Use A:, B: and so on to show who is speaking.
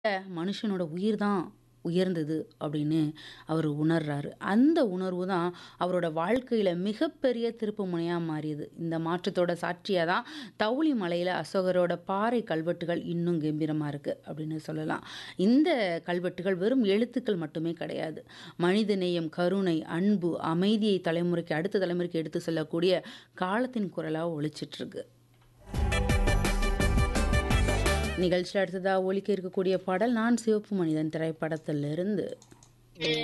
A: மனுஷனோட உயிர் தான் உயர்ந்தது அப்படின்னு அவர் உணர்றாரு. அந்த உணர்வு தான் அவரோட வாழ்க்கையில மிகப்பெரிய திருப்புமுனையா மாறியது. இந்த மாற்றத்தோட சாட்சியா தான் தவுளி மலையில அசோகரோட பாறை கல்வெட்டுகள் இன்னும் கம்பீரமா இருக்கு அப்படின்னு சொல்லலாம். இந்த கல்வெட்டுகள் வெறும் எழுத்துக்கள் மட்டுமே கிடையாது. மனிதநேயம், கருணை, அன்பு, அமைதியை தலைமுறைக்கு அடுத்த தலைமுறைக்கு எடுத்து செல்லக்கூடிய காலத்தின் குரலா ஒலிச்சிட்டுருக்கு. நிகழ்ச்சியில அடுத்ததா ஒலிக்க இருக்கக்கூடிய பாடல் நான் சிவப்பு மனிதன் திரைப்படத்திலிருந்து.